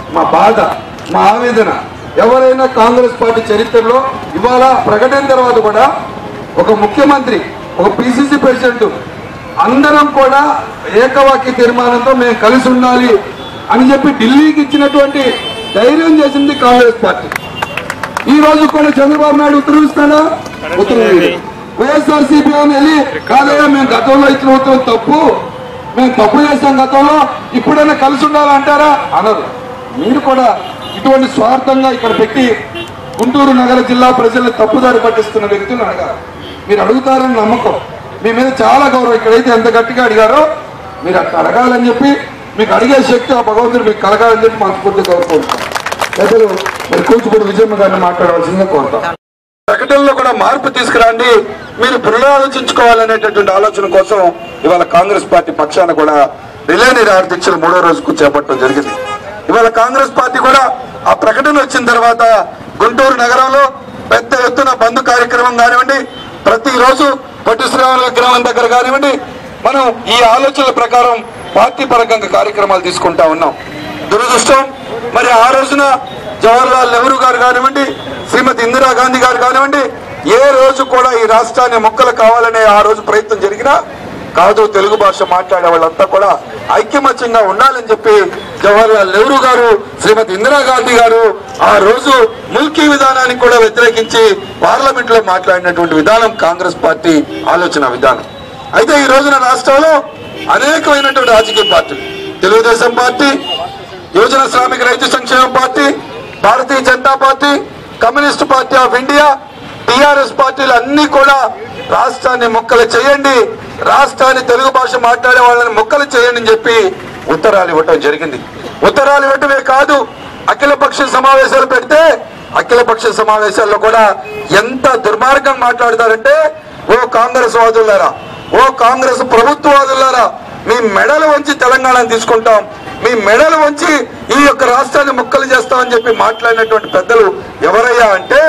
మా బాధ మా ఆవేదన ఎవరైనా కాంగ్రెస్ పార్టీ చరిత్రలో ఇవాళ ప్రకటన తర్వాత కూడా ఒక ముఖ్యమంత్రి ఒక పిసిసి ప్రెసిడెంట్ అందరం కూడా ఏకవాక్య తీర్మానంతో మేము కలిసి ఉండాలి అని చెప్పి ఢిల్లీకి ఇచ్చినటువంటి ధైర్యం చేసింది కాంగ్రెస్ పార్టీ ఈ రోజు కూడా చంద్రబాబు నాయుడు ఉత్తర్వు ఇస్తాడా ఉత్తర్వు వైఎస్ఆర్ సిపిఐ వెళ్ళి కాదయ్యా మేము గతంలో ఇచ్చిన ఉత్తర్వు తప్పు మేము తప్పు చేస్తాం గతంలో ఇప్పుడైనా కలిసి ఉండాలంటారా అనరు మీరు కూడా ఇటువంటి స్వార్థంగా ఇక్కడ పెట్టి గుంటూరు నగర జిల్లా ప్రజల్ని తప్పుదారి పట్టిస్తున్న వ్యక్తులు అడగారు మీరు అడుగుతారని నమ్మకం మీ మీద చాలా గౌరవం ఇక్కడైతే ఎంత గట్టిగా అడిగారో మీరు అట్లా అడగాలని చెప్పి మీకు అడిగే శక్తి ఆ భగవంతుడు మీకు కలగాలని చెప్పి మనస్ఫూర్తిగా కోరుకుంటున్నాం పెద్దలు మరి కూచిపూడి విజయమ్మ గారిని మాట్లాడవలసిందిగా కోరుతాం ప్రకటనలో కూడా మార్పు తీసుకురండి మీరు పునరాలోచించుకోవాలనేటటువంటి ఆలోచన కోసం ఇవాళ కాంగ్రెస్ పార్టీ పక్షాన కూడా రిలే నిరాహార దీక్షలు మూడో రోజుకు చేపట్టడం జరిగింది ఇవాళ కాంగ్రెస్ పార్టీ కూడా ఆ ప్రకటన వచ్చిన తర్వాత గుంటూరు నగరంలో పెద్ద ఎత్తున బంధు కార్యక్రమం కానివ్వండి ప్రతిరోజు పొట్టి శ్రీరాముల విగ్రహం దగ్గర కానివ్వండి మనం ఈ ఆలోచనల ప్రకారం పార్టీ పరంగా కార్యక్రమాలు తీసుకుంటా ఉన్నాం దురదృష్టం మరి ఆ రోజున జవహర్లాల్ నెహ్రూ గారు కానివ్వండి శ్రీమతి ఇందిరాగాంధీ గారు కానివ్వండి ఏ రోజు కూడా ఈ రాష్ట్రాన్ని మొక్కలు కావాలనే ఆ రోజు ప్రయత్నం జరిగినా కాదు తెలుగు భాష మాట్లాడే వాళ్ళంతా కూడా ఐక్యమత్యంగా ఉండాలని చెప్పి జవహర్లాల్ నెహ్రూ గారు శ్రీమతి ఇందిరాగాంధీ గారు ఆ రోజు ముల్కీ విధానానికి కూడా వ్యతిరేకించి పార్లమెంట్ లో మాట్లాడినటువంటి విధానం కాంగ్రెస్ పార్టీ ఆలోచన విధానం అయితే ఈ రోజున రాష్ట్రంలో అనేకమైనటువంటి రాజకీయ పార్టీలు తెలుగుదేశం పార్టీ యువజన Sramika Rythu Sankshema party Bharatiya Janata party communist party of India TRS పార్టీలు అన్ని కూడా రాష్ట్రాన్ని మొక్కలు చేయండి రాష్ట్రాన్ని తెలుగు భాష మాట్లాడే వాళ్ళని మొక్కలు చేయండి అని చెప్పి ఉత్తరాలు ఇవ్వటం జరిగింది ఉత్తరాలు ఇవ్వటమే కాదు అఖిల పక్ష సమావేశాలు పెడితే అఖిల పక్ష సమావేశాల్లో కూడా ఎంత దుర్మార్గం మాట్లాడతారంటే ఓ కాంగ్రెస్ వాదులారా ఓ కాంగ్రెస్ ప్రభుత్వవాదులారా మీ మెడలు వంచి తెలంగాణను తీసుకుంటాం మీ మెడలు వంచి ఈ యొక్క రాష్ట్రాన్ని ముక్కలు చేస్తామని చెప్పి మాట్లాడినటువంటి పెద్దలు ఎవరయ్యా అంటే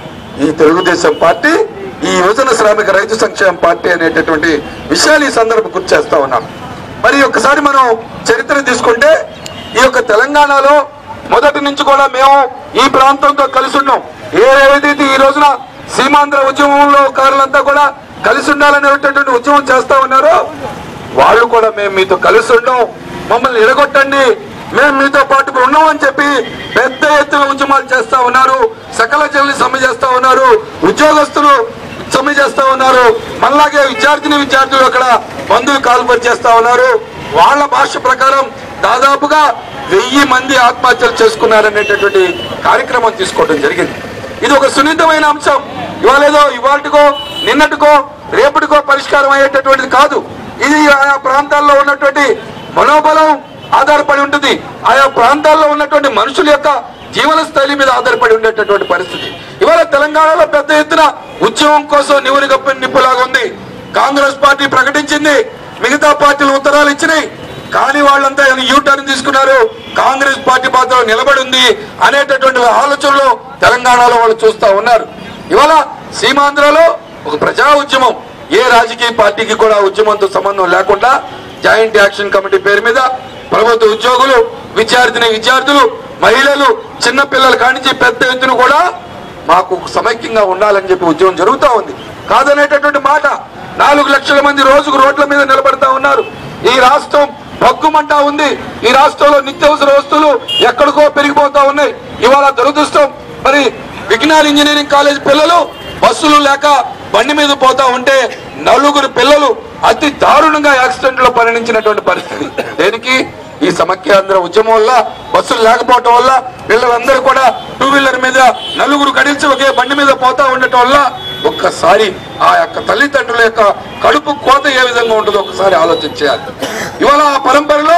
ఈ తెలుగుదేశం పార్టీ ఈ యువజన శ్రామిక రైతు సంక్షేమ పార్టీ అనేటటువంటి విషయాలు ఈ సందర్భం గుర్తు చేస్తా ఉన్నాం మరి ఒకసారి మనం చరిత్ర తీసుకుంటే ఈ యొక్క తెలంగాణలో మొదటి నుంచి కూడా మేము ఈ ప్రాంతంతో కలిసి ఉన్నాం ఏ ఏదైతే ఈ రోజున సీమాంధ్ర ఉద్యమంలో కారులంతా కూడా కలిసి ఉండాలనేటటువంటి ఉద్యమం చేస్తా ఉన్నారో వాళ్ళు కూడా మేము మీతో కలిసి ఉండం మమ్మల్ని ఎడగొట్టండి మేము మీతో పాటు ఉన్నాం అని చెప్పి పెద్ద ఎత్తున ఉద్యమాలు చేస్తా ఉన్నారు సకల జల్లి సమ్మె చేస్తా ఉన్నారు ఉద్యోగస్తులు సమ్మె చేస్తా ఉన్నారు మళ్ళాగే విద్యార్థిని విద్యార్థులు అక్కడ బంధువులు కాల్పరి చేస్తా ఉన్నారు వాళ్ళ భాష ప్రకారం దాదాపుగా వెయ్యి మంది ఆత్మహత్యలు చేసుకున్నారనేటటువంటి కార్యక్రమం తీసుకోవడం జరిగింది ఇది ఒక సున్నితమైన అంశం ఇవాళ ఏదో ఇవాళకో నిన్నటికో రేపటికో పరిష్కారం అయ్యేటటువంటిది కాదు ఇది ఆయా ప్రాంతాల్లో ఉన్నటువంటి మనోబలం ఆధారపడి ఉంటుంది ఆయా ప్రాంతాల్లో ఉన్నటువంటి మనుషుల యొక్క జీవన స్థైలి మీద ఆధారపడి ఉండేటటువంటి పరిస్థితి ఇవాళ తెలంగాణలో పెద్ద ఎత్తున ఉద్యమం కోసం నివురు కప్పిన నిప్పులాగా ఉంది కాంగ్రెస్ పార్టీ ప్రకటించింది మిగతా పార్టీలు ఉత్తరాలు ఇచ్చినాయి కానీ వాళ్ళంతా యూ టర్న్ తీసుకున్నారు కాంగ్రెస్ పార్టీ పాత్ర నిలబడి ఉంది అనేటటువంటి ఆలోచనలో తెలంగాణలో వాళ్ళు చూస్తా ఉన్నారు ఇవాళ సీమాంధ్రలో ఒక ప్రజా ఉద్యమం ఏ రాజకీయ పార్టీకి కూడా ఆ ఉద్యమంతో సంబంధం లేకుండా జాయింట్ యాక్షన్ కమిటీ పేరు మీద ప్రభుత్వ ఉద్యోగులు విద్యార్థిని విద్యార్థులు మహిళలు చిన్న పిల్లల కానించి పెద్ద ఎత్తున కూడా మాకు సమైక్యంగా ఉండాలని చెప్పి ఉద్యమం జరుగుతా ఉంది కాదనేటటువంటి మాట నాలుగు లక్షల మంది రోజుకు రోడ్ల మీద నిలబడతా ఉన్నారు ఈ రాష్ట్రం భగ్గుమంటా ఉంది ఈ రాష్ట్రంలో నిత్యావసర వస్తువులు ఎక్కడికో పెరిగిపోతా ఉన్నాయి ఇవాళ దురదృష్టం మరి విజ్ఞాన్ ఇంజనీరింగ్ కాలేజ్ పిల్లలు బస్సులు లేక బండి మీద పోతా ఉంటే నలుగురు పిల్లలు అతి దారుణంగా యాక్సిడెంట్ లో పరిణించినటువంటి పరిస్థితి దేనికి ఈ సమైక్యాంధ్ర ఉద్యమం వల్ల బస్సులు లేకపోవటం వల్ల పిల్లలందరూ కూడా టూ వీలర్ మీద నలుగురు గడిచి ఒకే బండి మీద పోతా ఉండటం వల్ల ఒక్కసారి ఆ యొక్క తల్లిదండ్రుల యొక్క కడుపు కోత ఏ విధంగా ఉంటుందో ఒకసారి ఆలోచించాలి ఇవాళ ఆ పరంపరలో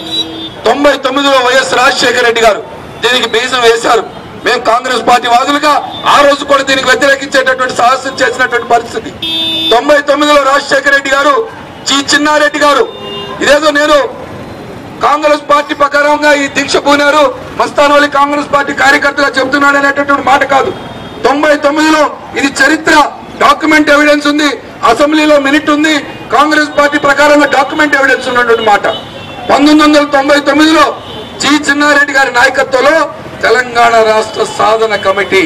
తొంభై తొమ్మిదిలో వైఎస్ రాజశేఖర రెడ్డి గారు దీనికి బీజం వేశారు మేము కాంగ్రెస్ పార్టీ వాదులుగా ఆ రోజు కూడా దీనికి వ్యతిరేకించేటటువంటి సాహసం చేసినటువంటి పరిస్థితి తొంభై తొమ్మిదిలో రాజశేఖర రెడ్డి గారు జి చిన్నారెడ్డి గారు ఇదేదో నేను కాంగ్రెస్ పార్టీ ప్రకారంగా ఈ దీక్ష పూనారు మస్తానోలి కాంగ్రెస్ పార్టీ కార్యకర్తగా చెబుతున్నాడు అనేటటువంటి మాట కాదు తొంభై తొమ్మిదిలో ఇది చరిత్ర డాక్యుమెంట్ ఎవిడెన్స్ ఉంది అసెంబ్లీలో మినిట్ ఉంది కాంగ్రెస్ పార్టీ ప్రకారంగా డాక్యుమెంట్ ఎవిడెన్స్ ఉన్నటువంటి మాట పంతొమ్మిది వందల తొంభై తొమ్మిదిలో జి చిన్నారెడ్డి గారి నాయకత్వంలో తెలంగాణ రాష్ట్ర సాధన కమిటీ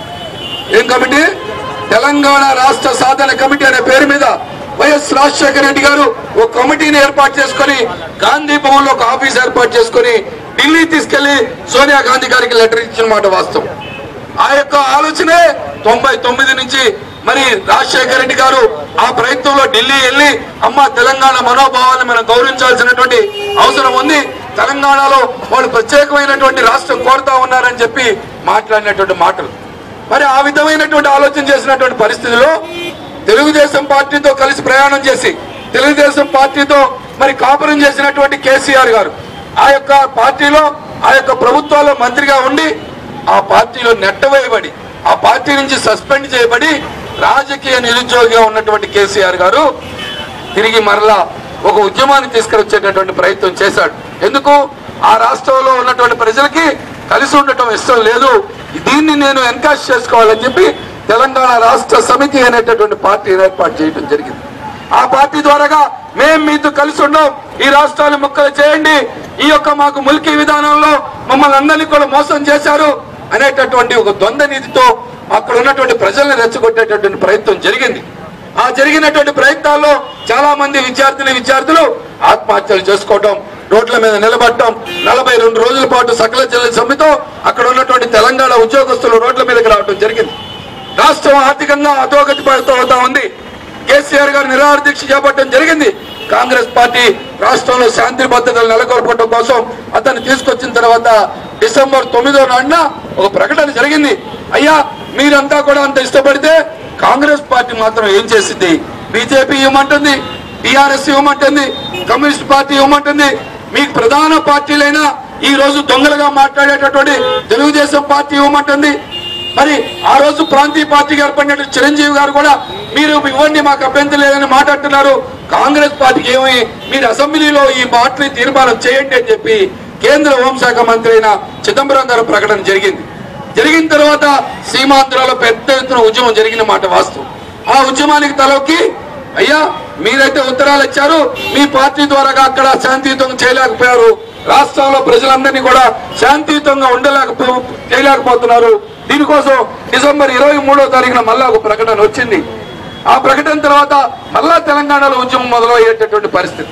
ఏం కమిటీ తెలంగాణ రాష్ట్ర సాధన కమిటీ అనే పేరు మీద వైఎస్ రాజశేఖర రెడ్డి గారు ఒక కమిటీని ఏర్పాటు చేసుకొని గాంధీ భవన్ లో ఒక ఆఫీస్ ఏర్పాటు చేసుకొని ఢిల్లీ తీసుకెళ్లి సోనియా గాంధీ గారికి లెటర్ ఇచ్చిన మాట వాస్తవం ఆ యొక్క ఆలోచనే తొంభై తొమ్మిది నుంచి మరి రాజశేఖర రెడ్డి గారు ఆ ప్రయత్నంలో ఢిల్లీ వెళ్ళి అమ్మ తెలంగాణ మనోభావాలను మనం గౌరవించాల్సినటువంటి అవసరం ఉంది తెలంగాణలో వాళ్ళు ప్రత్యేకమైనటువంటి రాష్ట్రం కోరుతా ఉన్నారని చెప్పి మాట్లాడినటువంటి మాటలు మరి ఆ విధమైనటువంటి ఆలోచన చేసినటువంటి పరిస్థితిలో తెలుగుదేశం పార్టీతో కలిసి ప్రయాణం చేసి తెలుగుదేశం పార్టీతో మరి కాపురం చేసినటువంటి కేసీఆర్ గారు ఆ యొక్క పార్టీలో ఆ యొక్క ప్రభుత్వాల్లో మంత్రిగా ఉండి ఆ పార్టీలో నెట్టవేయబడి ఆ పార్టీ నుంచి సస్పెండ్ చేయబడి రాజకీయ నిరుద్యోగిగా ఉన్నటువంటి కేసీఆర్ గారు తిరిగి మరలా ఒక ఉద్యమాన్ని తీసుకొచ్చేటటువంటి ప్రయత్నం చేశాడు ఎందుకు ఆ రాష్ట్రంలో ఉన్నటువంటి ప్రజలకి కలిసి ఉండటం ఇష్టం లేదు దీన్ని నేను ఎన్కాష్ చేసుకోవాలని చెప్పి తెలంగాణ రాష్ట్ర సమితి అనేటటువంటి పార్టీని ఏర్పాటు చేయడం జరిగింది ఆ పార్టీ ద్వారాగా మేం మీతో కలిసి ఉన్నాం ఈ రాష్ట్రాన్ని ముక్కలు చేయండి ఈ యొక్క మాకు ముల్కీ విధానంలో మమ్మల్ని అందరినీ కూడా మోసం చేశారు అనేటటువంటి ఒక ద్వంద్వ నీతితో అక్కడ ఉన్నటువంటి ప్రజల్ని రెచ్చగొట్టేటటువంటి ప్రయత్నం జరిగింది ఆ జరిగినటువంటి ప్రయత్నాల్లో చాలా మంది విద్యార్థిని విద్యార్థులు ఆత్మహత్యలు చేసుకోవటం రోడ్ల మీద నిలబడటం నలభై రెండు రోజుల పాటు సకల జిల్లా సమ్మెతో అక్కడ ఉన్నటువంటి తెలంగాణ ఉద్యోగస్తులు రోడ్ల మీదకి రావడం జరిగింది రాష్ట్రం ఆర్థికంగా అధోగతి పడుతూ ఉంది కేసీఆర్ గారు నిరాహార దీక్ష చేపట్టడం జరిగింది కాంగ్రెస్ పార్టీ రాష్ట్రంలో శాంతి భద్రతలు నెలకొల్పడం కోసం అతన్ని తీసుకొచ్చిన తర్వాత డిసెంబర్ తొమ్మిదో నాడున ఒక ప్రకటన జరిగింది అయ్యా మీరంతా కూడా అంత ఇష్టపడితే కాంగ్రెస్ పార్టీ మాత్రం ఏం చేసింది బీజేపీ ఇవ్వమంటుంది టిఆర్ఎస్ ఇవ్వమంటుంది కమ్యూనిస్ట్ పార్టీ ఇవ్వమంటుంది మీకు ప్రధాన పార్టీలైన ఈ రోజు దొంగలుగా మాట్లాడేటటువంటి తెలుగుదేశం పార్టీ ఇవ్వమంటుంది మరి ఆ రోజు ప్రాంతీయ పార్టీకి ఏర్పడినట్టు చిరంజీవి గారు కూడా మీరు ఇవ్వండి మాకు అభ్యంతరం లేదని మాట్లాడుతున్నారు కాంగ్రెస్ పార్టీకి ఏమి మీరు అసెంబ్లీలో ఈ మాటని తీర్మానం చేయండి అని చెప్పి కేంద్ర హోంశాఖ మంత్రి అయిన చిదంబరం గారు ప్రకటన జరిగింది జరిగిన తర్వాత సీమాంధ్రలో పెద్ద ఎత్తున ఉద్యమం జరిగిన మాట వాస్తవం ఆ ఉద్యమానికి తలొక్కి అయ్యా మీరైతే ఉత్తరాలు ఇచ్చారు మీ పార్టీ ద్వారా అక్కడ శాంతియుతంగా చేయలేకపోయారు రాష్ట్రంలో ప్రజలందరినీ కూడా శాంతియుతంగా ఉండలేకపో చేయలేకపోతున్నారు దీనికోసం డిసెంబర్ ఇరవై మూడో తారీఖున మళ్ళా ఒక ప్రకటన వచ్చింది ఆ ప్రకటన తర్వాత మళ్ళా తెలంగాణలో ఉద్యమం మొదలయ్యేటటువంటి పరిస్థితి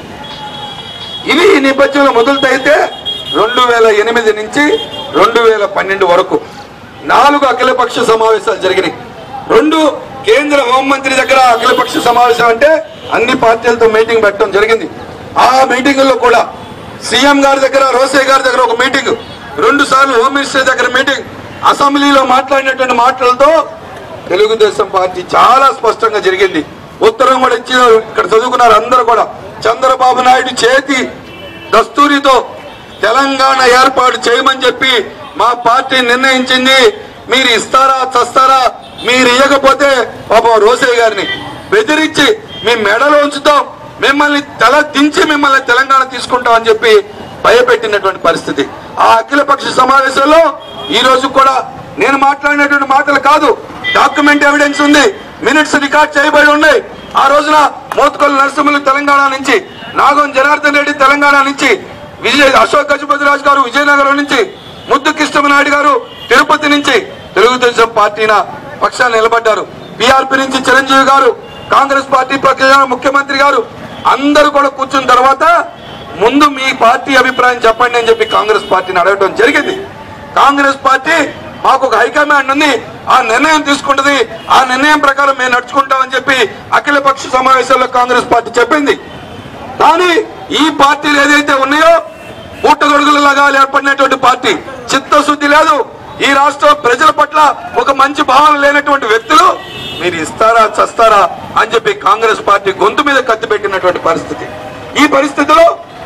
ఇది ఈ నేపథ్యంలో మొదలుతైతే రెండు వేల ఎనిమిది నుంచి రెండు వేల పన్నెండు వరకు నాలుగు అఖిలపక్ష సమావేశాలు జరిగినాయి రెండు కేంద్ర హోంమంత్రి దగ్గర అఖిలపక్ష సమావేశం అంటే అన్ని పార్టీలతో మీటింగ్ పెట్టడం జరిగింది ఆ మీటింగుల్లో కూడా సీఎం గారి దగ్గర రోసే గారి దగ్గర ఒక మీటింగ్ రెండు సార్లు హోమ్ మినిస్టర్ దగ్గర మీటింగ్ అసెంబ్లీలో మాట్లాడినటువంటి మాటలతో తెలుగుదేశం పార్టీ చాలా స్పష్టంగా జరిగింది ఉత్తరం కూడా ఇచ్చి ఇక్కడ చదువుకున్నారు అందరూ కూడా చంద్రబాబు నాయుడు చేతి దస్తూరితో తెలంగాణ ఏర్పాటు చేయమని చెప్పి మా పార్టీ నిర్ణయించింది మీరు ఇస్తారా చస్తారా మీరు ఇవ్వకపోతే పాపం రోసయ్య గారిని బెదిరించి మీ మెడలో ఉంచుతాం మిమ్మల్ని తల దించి మిమ్మల్ని తెలంగాణ తీసుకుంటాం అని చెప్పి భయపెట్టినటువంటి పరిస్థితి ఆ అఖిలపక్ష సమావేశంలో ఈ రోజు కూడా నేను మాట్లాడినటువంటి మాటలు కాదు డాక్యుమెంట్ ఎవిడెన్స్ ఉంది మినిట్స్ రికార్డ్ చేయబడి ఉన్నాయి ఆ రోజున మోత్కొల్లు నరసింహులు తెలంగాణ నుంచి నాగం జనార్దన్ రెడ్డి తెలంగాణ నుంచి విజయ్ అశోక్ గజపతిరాజు గారు విజయనగరం నుంచి ముద్దు కృష్ణమనాయుడు గారు తిరుపతి నుంచి తెలుగుదేశం పార్టీన పక్షాన్ని నిలబడ్డారు బీఆర్పీ నుంచి చిరంజీవి గారు కాంగ్రెస్ పార్టీ పక్షాన ముఖ్యమంత్రి గారు అందరూ కూడా కూర్చున్న తర్వాత ముందు మీ పార్టీ అభిప్రాయం చెప్పండి అని చెప్పి కాంగ్రెస్ పార్టీని అడగడం జరిగింది కాంగ్రెస్ పార్టీ మాకు ఒక హైకమాండ్ ఉంది ఆ నిర్ణయం తీసుకుంటది ఆ నిర్ణయం ప్రకారం మేము నడుచుకుంటామని చెప్పి అఖిల పక్ష సమావేశాల్లో కాంగ్రెస్ పార్టీ చెప్పింది కానీ ఈ పార్టీలు ఏదైతే ఉన్నాయో పుట్టగొడుగులలాగా ఏర్పడినటువంటి పార్టీ చిత్తశుద్ధి లేదు ఈ రాష్ట్ర ప్రజల పట్ల ఒక మంచి భావన లేనటువంటి వ్యక్తులు మీరు ఇస్తారా చస్తారా అని చెప్పి కాంగ్రెస్ పార్టీ గొంతు మీద కత్తి పెట్టినటువంటి పరిస్థితి ఈ పరిస్థితిలో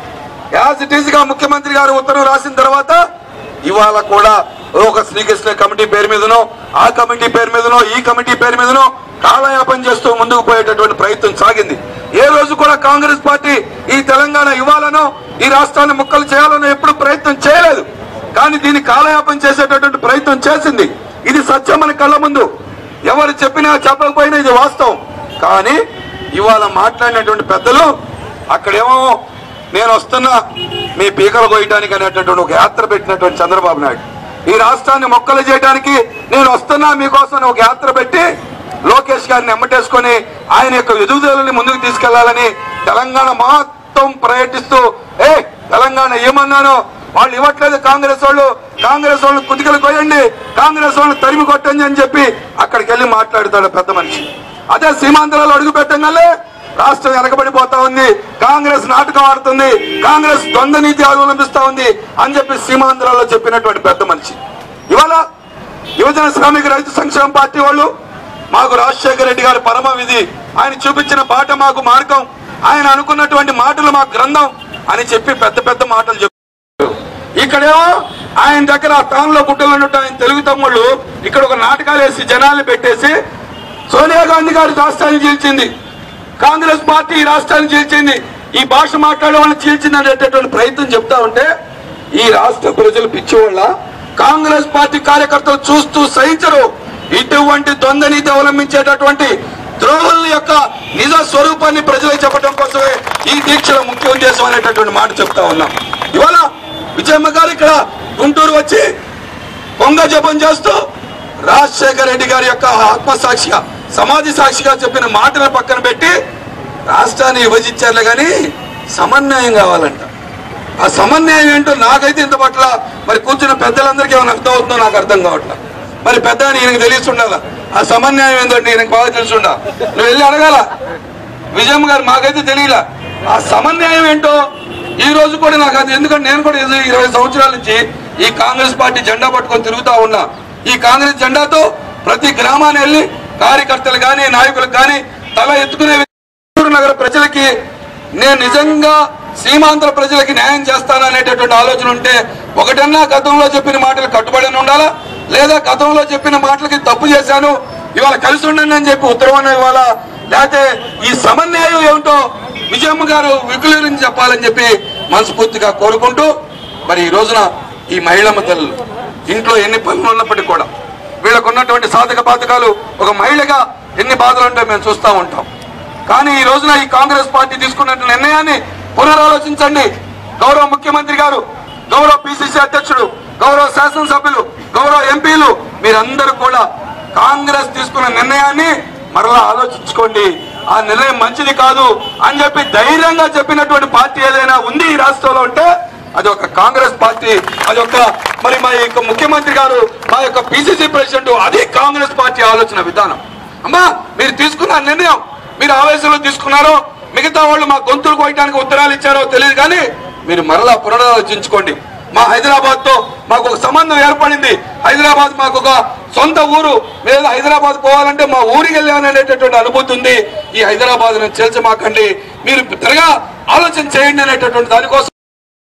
యాజ్ ఇట్ ఈస్ గా ముఖ్యమంత్రి గారు ఉత్తర్వు రాసిన తర్వాత ఇవాళ కూడా ఒక శ్రీకృష్ణ కమిటీ పేరు మీదనో ఆ కమిటీ పేరు మీదనో ఈ కమిటీ పేరు మీదనో కాలయాపన చేస్తూ ముందుకు పోయేటటువంటి ప్రయత్నం సాగింది ఏ రోజు కూడా కాంగ్రెస్ పార్టీ ఈ తెలంగాణ ఇవ్వాలనో ఈ రాష్ట్రాన్ని ముక్కలు చేయాలనో ఎప్పుడు ప్రయత్నం చేయలేదు కానీ దీన్ని కాలయాపన చేసేటటువంటి ప్రయత్నం చేసింది ఇది సత్యం మన కళ్ళ ముందు ఎవరు చెప్పినా చెప్పకపోయినా ఇది వాస్తవం కానీ ఇవాళ మాట్లాడినటువంటి పెద్దలు అక్కడేమో నేను వస్తున్నా మీ పీకలు కోయటానికి అనేటటువంటి ఒక యాత్ర పెట్టినటువంటి చంద్రబాబు నాయుడు ఈ రాష్ట్రాన్ని మొక్కలు చేయడానికి నేను వస్తున్నా మీకోసం అని ఒక యాత్ర పెట్టి లోకేష్ గారిని ఎమ్మటేసుకొని ఆయన యొక్క ఎదుగుదలని ముందుకు తీసుకెళ్లాలని తెలంగాణ మొత్తం పర్యటిస్తూ ఏ తెలంగాణ ఏమన్నాను వాళ్ళు ఇవ్వట్లేదు కాంగ్రెస్ వాళ్ళు కాంగ్రెస్ వాళ్ళు కుతికలు కొయ్యండి కాంగ్రెస్ వాళ్ళు తరిమి కొట్టండి అని చెప్పి అక్కడికి వెళ్ళి మాట్లాడతాడు పెద్ద మనిషి అదే సీమాంధ్రాలు అడుగు పెట్టగానే రాష్ట్రం వెనకబడిపోతా ఉంది కాంగ్రెస్ నాటకం ఆడుతుంది కాంగ్రెస్ ద్వంద్వ నీతి అవలంబిస్తా ఉంది అని చెప్పి సీమాంధ్రాలో చెప్పినటువంటి పెద్ద మనిషి ఇవాళ యువజన శ్రామిక రైతు సంక్షేమ పార్టీ వాళ్ళు మాకు రాజశేఖర రెడ్డి గారి పరమ విధి ఆయన చూపించిన బాట మాకు మార్గం ఆయన అనుకున్నటువంటి మాటలు మాకు గ్రంథం అని చెప్పి పెద్ద పెద్ద మాటలు చెప్పారు ఇక్కడేమో ఆయన దగ్గర ఆ తానులో గుడ్డలు ఉన్నట్టు ఆయన తెలుగు తమ్ముళ్ళు ఇక్కడ ఒక నాటకాలు వేసి జనాలు పెట్టేసి సోనియా గాంధీ గారి రాష్ట్రాన్ని చీల్చింది కాంగ్రెస్ పార్టీ ఈ రాష్ట్రాన్ని చీల్చింది ఈ భాష మాట్లాడే వాళ్ళని చీల్చింది అనేటటువంటి ప్రయత్నం చెప్తా ఉంటే ఈ రాష్ట్ర ప్రజలు పిచ్చివాళ్ళ కాంగ్రెస్ పార్టీ కార్యకర్తలు చూస్తూ సహించరు ఇటువంటి ద్వంద్వ నీతి అవలంబించేటటువంటి ద్రోహుల యొక్క నిజ స్వరూపాన్ని ప్రజలకు చెప్పడం కోసమే ఈ దీక్షల ముఖ్య ఉద్దేశం అనేటటువంటి మాట చెప్తా ఉన్నాం ఇవాళ విజయమ్మ గారు ఇక్కడ గుంటూరు వచ్చి పొంగ జపం చేస్తూ రాజశేఖర రెడ్డి గారి యొక్క ఆత్మసాక్షిగా సమాధి సాక్షిగా చెప్పిన మాటల పక్కన పెట్టి రాష్ట్రాన్ని విభజించారులే కానీ సమన్వయం కావాలంట ఆ సమన్వయం ఏంటో నాకైతే ఇంత పట్ల మరి కూర్చున్న పెద్దలందరికీ ఏమైనా అర్థం అవుతుందో నాకు అర్థం కావట్లా మరి పెద్ద అని ఈయనకి తెలిసి ఉండాలా ఆ సమన్వయం ఏంటో ఈయనకి బాగా తెలిసి ఉండా నువ్వు వెళ్ళి అడగాల విజయమ్మ గారు మాకైతే తెలియలా ఆ సమన్వయం ఏంటో ఈ రోజు కూడా నాకు అది ఎందుకంటే నేను కూడా ఇది ఇరవై సంవత్సరాల నుంచి ఈ కాంగ్రెస్ పార్టీ జెండా పట్టుకొని తిరుగుతా ఉన్నా ఈ కాంగ్రెస్ జెండాతో ప్రతి గ్రామాన్ని వెళ్ళి కార్యకర్తలు కానీ నాయకులకు కానీ తల ఎత్తుకునే గుంటూరు నగర ప్రజలకి నేను నిజంగా సీమాంధ్ర ప్రజలకి న్యాయం చేస్తాననేటటువంటి ఆలోచన ఉంటే ఒకటన్నా గతంలో చెప్పిన మాటలు కట్టుబడి ఉండాలా లేదా గతంలో చెప్పిన మాటలకి తప్పు చేశాను ఇవాళ కలిసి ఉండండి అని చెప్పి ఉత్తరవన ఇవాళ లేకపోతే ఈ సమన్వయం ఏమిటో విజయమ్మ గారు వికులీరించి చెప్పాలని చెప్పి మనస్ఫూర్తిగా కోరుకుంటూ మరి ఈ రోజున ఈ మహిళమ్మ తల్లులు ఇంట్లో ఎన్ని పనులు ఉన్నప్పటికీ కూడా వీళ్ళకు ఉన్నటువంటి సాధక బాధకాలు ఒక మహిళగా ఎన్ని బాధలు ఉంటాయో మేము చూస్తూ ఉంటాం కానీ ఈ రోజున ఈ కాంగ్రెస్ పార్టీ తీసుకున్న నిర్ణయాన్ని పునరాలోచించండి గౌరవ ముఖ్యమంత్రి గారు గౌరవ పిసిసి అధ్యక్షుడు గౌరవ శాసనసభ్యులు గౌరవ ఎంపీలు మీరందరూ కూడా కాంగ్రెస్ తీసుకున్న నిర్ణయాన్ని మరలా ఆలోచించుకోండి ఆ నిర్ణయం మంచిది కాదు అని చెప్పి ధైర్యంగా చెప్పినటువంటి పార్టీ ఏదైనా ఉంది ఈ రాష్ట్రంలో ఉంటే అది ఒక కాంగ్రెస్ పార్టీ అది ఒక మరి మా యొక్క ముఖ్యమంత్రి గారు మా యొక్క పిసిసి ప్రెసిడెంట్ అది కాంగ్రెస్ పార్టీ ఆలోచన విధానం అమ్మా మీరు తీసుకున్న నిర్ణయం మీరు ఆవేశంలో తీసుకున్నారో మిగతా వాళ్ళు మా గొంతులు కోయడానికి ఉత్తరాలు ఇచ్చారో తెలియదు కానీ మీరు మరలా పునరాలోచించుకోండి మా హైదరాబాద్ తో మాకు ఒక సంబంధం ఏర్పడింది హైదరాబాద్ మాకు ఒక సొంత ఊరు లేదా హైదరాబాద్ పోవాలంటే మా ఊరికి వెళ్ళాననేటటువంటి అనుభూతి ఉంది ఈ హైదరాబాద్ చేల్చమాకండి మీరు తిరగా ఆలోచన చేయండి అనేటటువంటి దానికోసం